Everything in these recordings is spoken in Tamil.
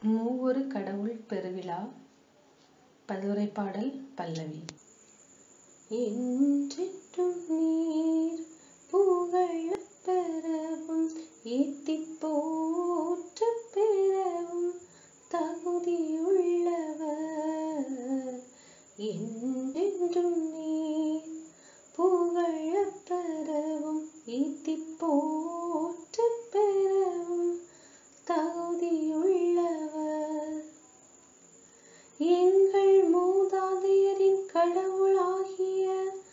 மூவொரு கடவுள் பெருவிழா பதிவுரை பாடல் பல்லவி என்றென்றும் நீர் புகழப் பெறவும் ஏத்திப் போற்றப் பெறவும் தகுதியுள்ளவர் என்றென்றும் நீர் புகழப் பெறவும் ஏத்திப் போற்றப் பெறவும் தகுதியுள்ளவர் எங்கள் மூதாதையரின் கடவுளாகிய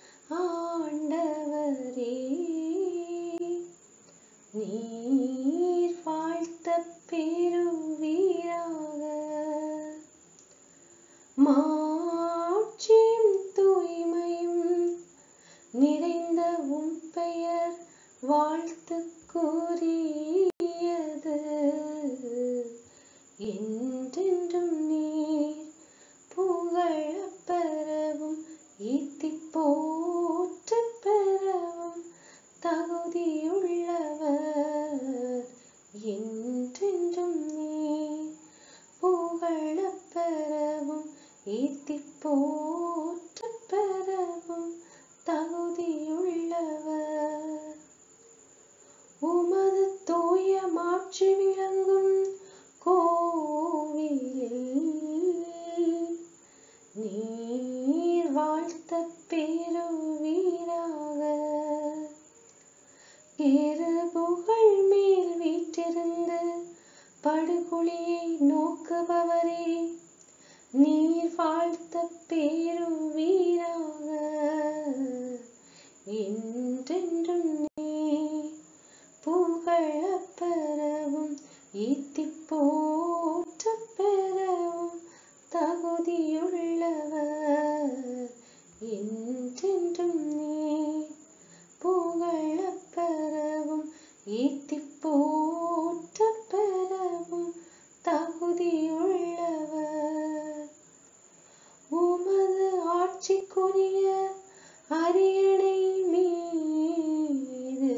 ஆண்டவரே நீர் வாழ்த்தப் பெறுவீராக மாட்சியும் தூய்மையும் நிறைந்த உம் பெயர் வாழ்த்துக்குரியது என்றென்றும் நீர் புகழப் பெறவும் ஏத்திப் போற்றப் பெறவும் தகுதியுள்ளவர் என்றென்றும் நீர் புகழப் பெறவும் ஏத்திப் போற்றப் பெறவும் தகுதியுள்ளவர் உமது தூய மாட்சி விளங்கும் கோவிலில் நீர் வாழ்த்தப் பெறுவீராக எருபுகள் மேல் வீற்றிருந்து படுகுழியை நோக்குபவரே நீர் வாழ்த்தப் பெறுவீராக என்றென்றும் நீர் புகழப் பெறவும் ஏத்திப் போற்றப் பெறவும் தகுதியுள்ளவர் என்றென்றும் நீர் புகழப் பெறவும் ஏத்திப் போற்றப் பெறவும் தகுதியுள்ளவர் உமது ஆட்சிக்குரிய அரியணை மீது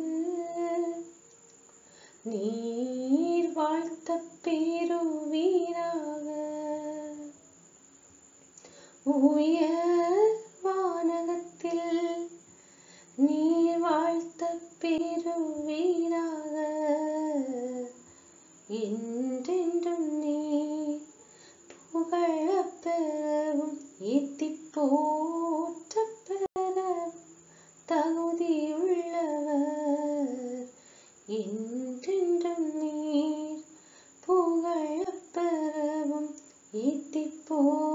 நீர் வாழ்த்தப் பெறுவீராக உயர் வானகத்தில் நீர் வாழ்த்தப் பெறுவீராக என்றென்றும் நீர் புகழப் பெறவும் ஏத்திப் போற்றப் பெறவும் தகுதியுள்ளவர் என்றென்றும் நீர் புகழப் பெறவும் ஏத்திப் போ